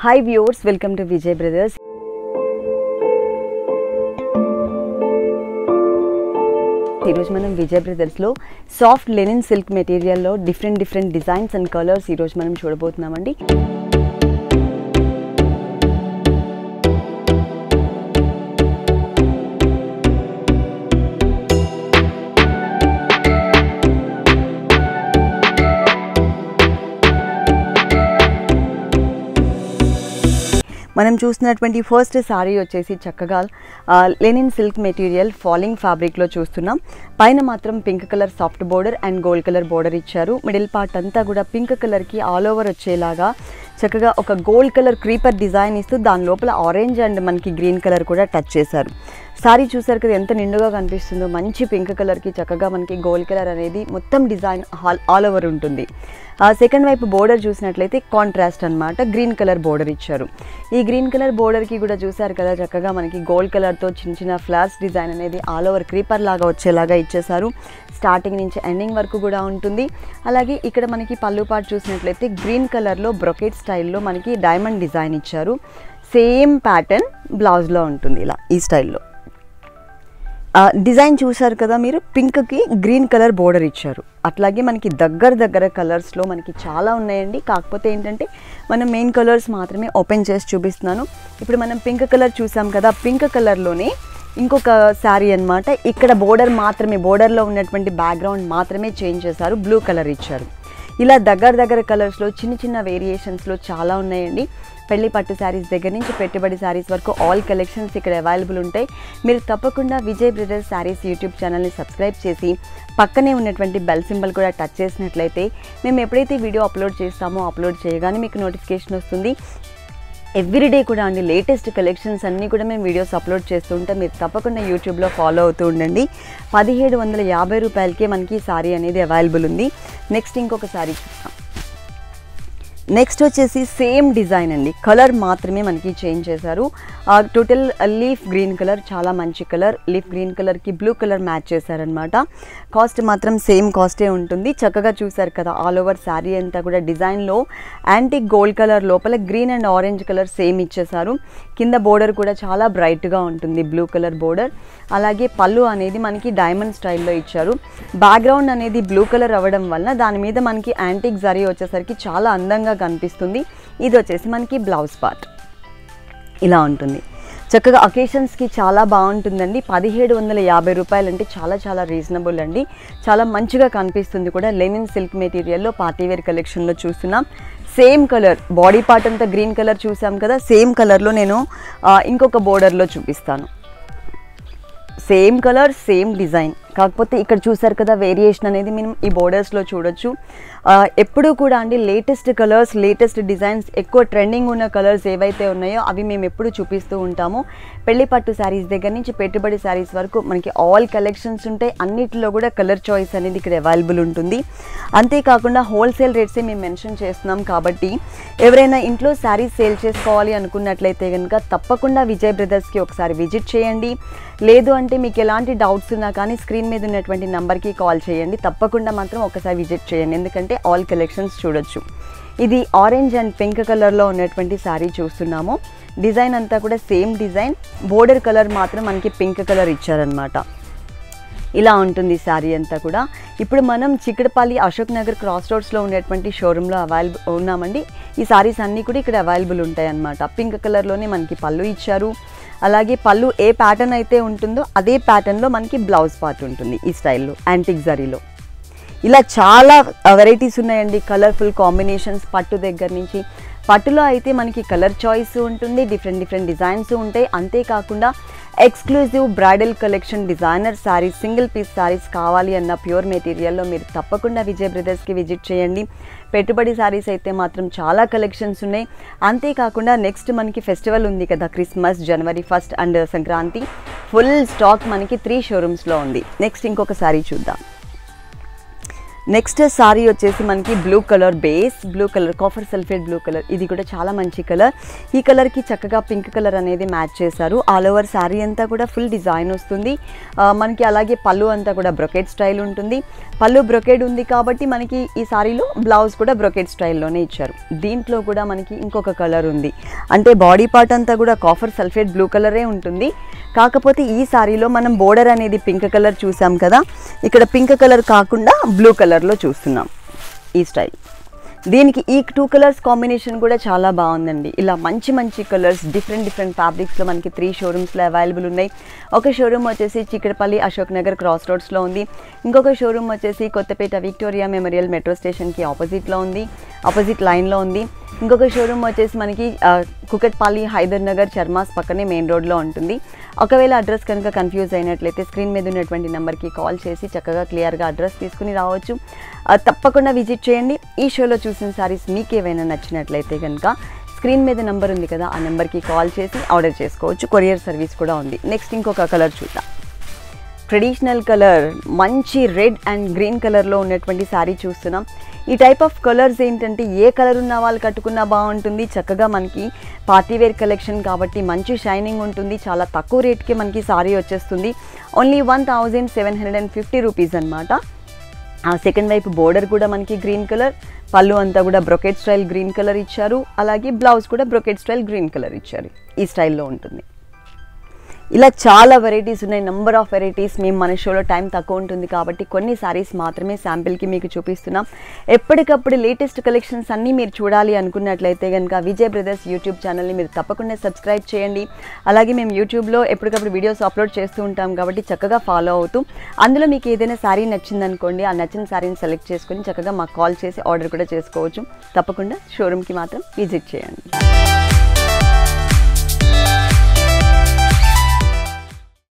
hi viewers welcome to Vijay brothers ఈరోజు మనం విజయ్ బ్రదర్స్లో సాఫ్ట్ లెనిన్ సిల్క్ మెటీరియల్లో different different designs and colours ఈరోజు మనం చూడబోతున్నామండి మనం చూస్తున్నటువంటి ఫస్ట్ సారీ వచ్చేసి చక్కగా ఆ, లెనిన్ సిల్క్ మెటీరియల్ ఫాలింగ్ ఫ్యాబ్రిక్లో చూస్తున్నాం పైన మాత్రం pink colour soft border and gold colour border ఇచ్చారు మిడిల్ పార్ట్ అంతా కూడా పింక్ కలర్కి ఆల్ ఓవర్ వచ్చేలాగా చక్కగా ఒక గోల్డ్ కలర్ క్రీపర్ డిజైన్ ఇస్తూ దాని లోపల ఆరెంజ్ అండ్ మనకి గ్రీన్ కలర్ కూడా టచ్ చేశారు సారీ చూసారు కదా ఎంత నిండుగా కనిపిస్తుందో మంచి పింక్ కలర్కి చక్కగా మనకి గోల్డ్ కలర్ అనేది మొత్తం డిజైన్ ఆల్ ఆల్ ఓవర్ ఉంటుంది ఆ సెకండ్ వైపు బోర్డర్ చూసినట్లయితే కాంట్రాస్ట్ అన్నమాట గ్రీన్ కలర్ బోర్డర్ ఇచ్చారు ఈ గ్రీన్ కలర్ బోర్డర్కి కూడా చూసారు కదా చక్కగా మనకి గోల్డ్ కలర్తో చిన్న చిన్న ఫ్లవర్స్ డిజైన్ అనేది ఆల్ ఓవర్ క్రీపర్ లాగా వచ్చేలాగా ఇచ్చేసారు స్టార్టింగ్ నుంచి ఎండింగ్ వరకు కూడా ఉంటుంది అలాగే ఇక్కడ మనకి పళ్ళు పాటు చూసినట్లయితే గ్రీన్ కలర్లో బ్రొకెట్ స్టైల్లో మనకి డైమండ్ డిజైన్ ఇచ్చారు సేమ్ ప్యాటర్న్ బ్లౌజ్లో ఉంటుంది ఇలా ఈ స్టైల్లో ఆ, డిజైన్ చూసారు కదా మీరు పింక్కి గ్రీన్ కలర్ బోర్డర్ ఇచ్చారు అట్లాగే మనకి దగ్గర దగ్గర కలర్స్లో మనకి చాలా ఉన్నాయండి కాకపోతే ఏంటంటే మనం మెయిన్ కలర్స్ మాత్రమే ఓపెన్ చేసి చూపిస్తున్నాను ఇప్పుడు మనం పింక్ కలర్ చూసాం కదా పింక్ కలర్లోనే ఇంకొక శారీ అన్నమాట ఇక్కడ బోర్డర్ మాత్రమే బోర్డర్లో ఉన్నటువంటి బ్యాక్గ్రౌండ్ మాత్రమే చేంజ్ చేశారు బ్లూ కలర్ ఇచ్చారు ఇలా దగ్గర దగ్గర కలర్స్లో చిన్న చిన్న వేరియేషన్స్లో చాలా ఉన్నాయండి పెళ్లి పట్టు శారీస్ దగ్గర నుంచి పెట్టుబడి శారీస్ వరకు ఆల్ కలెక్షన్స్ ఇక్కడ అవైలబుల్ ఉంటాయి మీరు తప్పకుండా విజయ్ బ్రదర్స్ శారీస్ యూట్యూబ్ ఛానల్ని సబ్స్క్రైబ్ చేసి పక్కనే ఉన్నటువంటి బెల్ సింబల్ కూడా టచ్ చేసినట్లయితే మేము ఎప్పుడైతే వీడియో అప్లోడ్ చేస్తామో అప్లోడ్ చేయగానే మీకు నోటిఫికేషన్ వస్తుంది ఎవ్రీడే కూడా అండి లేటెస్ట్ కలెక్షన్స్ అన్నీ కూడా మేము వీడియోస్ అప్లోడ్ చేస్తూ ఉంటాం మీరు తప్పకుండా యూట్యూబ్లో ఫాలో అవుతూ ఉండండి పదిహేడు వందల యాభై రూపాయలకే మనకి ఈ సారీ అనేది అవైలబుల్ ఉంది నెక్స్ట్ ఇంకొక సారీ చూస్తాం నెక్స్ట్ వచ్చేసి సేమ్ డిజైన్ అండి కలర్ మాత్రమే మనకి చేంజ్ చేశారు టోటల్ లీఫ్ గ్రీన్ కలర్ చాలా మంచి కలర్ లీఫ్ గ్రీన్ కలర్కి బ్లూ కలర్ మ్యాచ్ చేశారనమాట కాస్ట్ మాత్రం సేమ్ కాస్టే ఉంటుంది చక్కగా చూసారు కదా ఆల్ ఓవర్ శారీ అంతా కూడా డిజైన్లో యాంటిక్ గోల్డ్ కలర్ లోపల green and orange colour same ఇచ్చేసారు కింద బోర్డర్ కూడా చాలా బ్రైట్గా ఉంటుంది బ్లూ కలర్ బోర్డర్ అలాగే పళ్ళు అనేది మనకి డైమండ్ స్టైల్లో ఇచ్చారు బ్యాక్గ్రౌండ్ అనేది బ్లూ కలర్ అవ్వడం వల్ల దాని మీద మనకి యాంటిక్ జరీ వచ్చేసరికి చాలా అందంగా కనిపిస్తుంది ఇది వచ్చేసి మనకి బ్లౌజ్ పార్ట్ ఇలా ఉంటుంది చక్కగా అకేషన్స్కి చాలా బాగుంటుందండి పదిహేడు వందల యాభై రూపాయలు అంటే చాలా చాలా రీజనబుల్ అండి చాలా మంచిగా కనిపిస్తుంది కూడా లెనిన్ సిల్క్ మెటీరియల్లో పార్టీవేర్ కలెక్షన్లో చూస్తున్నాం సేమ్ కలర్ బాడీ పార్ట్ అంతా గ్రీన్ కలర్ చూసాం కదా సేమ్ కలర్లో నేను ఆ, ఇంకొక బోర్డర్లో చూపిస్తాను సేమ్ కలర్ సేమ్ డిజైన్ కాకపోతే ఇక్కడ చూసారు కదా వేరియేషన్ అనేది మనం ఈ బోర్డర్స్లో చూడొచ్చు ఆ, ఎప్పుడూ కూడా అండి లేటెస్ట్ కలర్స్ లేటెస్ట్ డిజైన్స్ ఎక్కువ ట్రెండింగ్ ఉన్న కలర్స్ ఏవైతే ఉన్నాయో అవి మేము ఎప్పుడు చూపిస్తూ ఉంటాము పెళ్లి పట్టు శారీస్ దగ్గర నుంచి పెట్టుబడి శారీస్ వరకు మనకి ఆల్ కలెక్షన్స్ ఉంటాయి అన్నిటిలో కూడా కలర్ చాయిస్ అనేది ఇక్కడ అవైలబుల్ ఉంటుంది అంతేకాకుండా హోల్సేల్ రేట్సే మేము మెన్షన్ చేస్తున్నాం కాబట్టి ఎవరైనా ఇంట్లో శారీస్ సేల్ చేసుకోవాలి అనుకున్నట్లయితే కనుక తప్పకుండా విజయ్ బ్రదర్స్కి ఒకసారి విజిట్ చేయండి లేదు అంటే మీకు ఎలాంటి డౌట్స్ ఉన్నా కానీ స్క్రీన్ మీద ఉన్నటువంటి నెంబర్కి కాల్ చేయండి తప్పకుండా మాత్రం ఒకసారి విజిట్ చేయండి ఎందుకంటే ఆల్ కలెక్షన్స్ చూడొచ్చు ఇది ఆరెంజ్ అండ్ పింక్ కలర్లో ఉన్నటువంటి శారీ చూస్తున్నాము డిజైన్ అంతా కూడా సేమ్ డిజైన్ బోర్డర్ కలర్ మాత్రం మనకి పింక్ కలర్ ఇచ్చారనమాట ఇలా ఉంటుంది శారీ అంతా కూడా ఇప్పుడు మనం చిక్కడపల్లి అశోక్ నగర్ క్రాస్ రోడ్స్లో ఉండేటువంటి షోరూంలో అవైలబుల్ ఉన్నామండి ఈ సారీస్ అన్నీ కూడా ఇక్కడ అవైలబుల్ ఉంటాయి అన్నమాట పింక్ కలర్లోనే మనకి పళ్ళు ఇచ్చారు అలాగే పళ్ళు ఏ ప్యాటర్న్ అయితే ఉంటుందో అదే ప్యాటర్న్లో మనకి బ్లౌజ్ పార్ట్ ఉంటుంది ఈ స్టైల్లో యాంటిక్ జరీలో ఇలా చాలా వెరైటీస్ ఉన్నాయండి కలర్ఫుల్ కాంబినేషన్స్ పట్టు దగ్గర నుంచి పట్టులో అయితే మనకి కలర్ చాయిస్ ఉంటుంది డిఫరెంట్ డిఫరెంట్ డిజైన్స్ ఉంటాయి అంతేకాకుండా exclusive bridal collection designer saris single piece saris కావాలి అన్న ప్యూర్ మెటీరియల్లో మీరు తప్పకుండా విజయ్ బ్రదర్స్కి విజిట్ చేయండి పెట్టుబడి శారీస్ అయితే మాత్రం చాలా కలెక్షన్స్ ఉన్నాయి అంతేకాకుండా నెక్స్ట్ మనకి ఫెస్టివల్ ఉంది కదా Christmas January first and Sankranti full stock మనకి త్రీ షోరూమ్స్లో ఉంది నెక్స్ట్ ఇంకొక శారీ చూద్దాం నెక్స్ట్ సారీ వచ్చేసి మనకి blue colour base blue colour copper sulphate blue colour ఇది కూడా చాలా మంచి కలర్ ఈ కలర్కి చక్కగా పింక్ కలర్ అనేది మ్యాచ్ చేశారు ఆల్ ఓవర్ శారీ అంతా కూడా ఫుల్ డిజైన్ వస్తుంది ఆ, మనకి అలాగే పళ్ళు అంతా కూడా బ్రొకెట్ స్టైల్ ఉంటుంది పళ్ళు బ్రొకెడ్ ఉంది కాబట్టి మనకి ఈ సారీలో బ్లౌజ్ కూడా బ్రొకెట్ స్టైల్లోనే ఇచ్చారు దీంట్లో కూడా మనకి ఇంకొక కలర్ ఉంది అంటే బాడీ పార్ట్ అంతా కూడా కాఫర్ సల్ఫేట్ బ్లూ కలరే ఉంటుంది కాకపోతే ఈ సారీలో మనం బోర్డర్ అనేది పింక్ కలర్ చూసాం కదా ఇక్కడ పింక్ కలర్ కాకుండా బ్లూ కలర్లో చూస్తున్నాం ఈ స్టైల్ దీనికి ఈ టూ కలర్స్ కాంబినేషన్ కూడా చాలా బాగుందండి ఇలా మంచి మంచి కలర్స్ డిఫరెంట్ డిఫరెంట్ ఫ్యాబ్రిక్స్లో మనకి త్రీ షోరూమ్స్లో అవైలబుల్ ఉన్నాయి ఒక షోరూమ్ వచ్చేసి చిక్కడపల్లి అశోక్ నగర్ క్రాస్ రోడ్స్లో ఉంది ఇంకొక షోరూమ్ వచ్చేసి కొత్తపేట విక్టోరియా మెమోరియల్ మెట్రో స్టేషన్కి ఆపోజిట్లో ఉంది ఆపోజిట్ లైన్లో ఉంది ఇంకొక షోరూమ్ వచ్చేసి మనకి ఆ, కుకట్పల్లి హైదర్ నగర్ చర్మాస్ పక్కనే మెయిన్ రోడ్లో ఉంటుంది ఒకవేళ అడ్రస్ కనుక కన్ఫ్యూజ్ అయినట్లయితే స్క్రీన్ మీద ఉన్నటువంటి నెంబర్కి కాల్ చేసి చక్కగా క్లియర్గా అడ్రస్ తీసుకుని రావచ్చు ఆ, తప్పకుండా విజిట్ చేయండి ఈ షోలో చూసిన సారీస్ మీకు ఏవైనా నచ్చినట్లయితే కనుక స్క్రీన్ మీద నెంబర్ ఉంది కదా ఆ నెంబర్కి కాల్ చేసి ఆర్డర్ చేసుకోవచ్చు కొరియర్ సర్వీస్ కూడా ఉంది నెక్స్ట్ ఇంకొక కలర్ చూద్దాం ట్రెడిషనల్ కలర్ మంచి రెడ్ అండ్ గ్రీన్ కలర్లో ఉన్నటువంటి శారీ చూస్తున్నాం ఈ టైప్ ఆఫ్ కలర్స్ ఏంటంటే ఏ కలర్ ఉన్న వాళ్ళు కట్టుకున్నా బాగుంటుంది చక్కగా మనకి పార్టీ వేర్ కలెక్షన్ కాబట్టి మంచి షైనింగ్ ఉంటుంది చాలా తక్కువ రేట్కి మనకి సారీ వచ్చేస్తుంది only one thousand seven hundred and fifty rupees అనమాట ఆ సెకండ్ వైపు బోర్డర్ కూడా మనకి గ్రీన్ కలర్ పళ్ళు అంతా కూడా బ్రొకెట్ స్టైల్ గ్రీన్ కలర్ ఇచ్చారు అలాగే బ్లౌజ్ కూడా బ్రొకెట్ స్టైల్ గ్రీన్ కలర్ ఇచ్చారు ఈ స్టైల్లో ఉంటుంది ఇలా చాలా వెరైటీస్ ఉన్నాయి నెంబర్ ఆఫ్ వెరైటీస్ మేము మన షోలో టైం తక్కువ ఉంటుంది కాబట్టి కొన్ని సారీస్ మాత్రమే శాంపిల్కి మీకు చూపిస్తున్నాం ఎప్పటికప్పుడు లేటెస్ట్ కలెక్షన్స్ అన్నీ మీరు చూడాలి అనుకున్నట్లయితే కనుక విజయ్ బ్రదర్స్ యూట్యూబ్ ఛానల్ని మీరు తప్పకుండా సబ్స్క్రైబ్ చేయండి అలాగే మేము యూట్యూబ్లో ఎప్పటికప్పుడు వీడియోస్ అప్లోడ్ చేస్తూ ఉంటాం కాబట్టి చక్కగా ఫాలో అవుతూ అందులో మీకు ఏదైనా శారీ నచ్చిందనుకోండి ఆ నచ్చిన శారీని సెలెక్ట్ చేసుకొని చక్కగా మాకు కాల్ చేసి ఆర్డర్ కూడా చేసుకోవచ్చు తప్పకుండా షోరూమ్కి మాత్రం విజిట్ చేయండి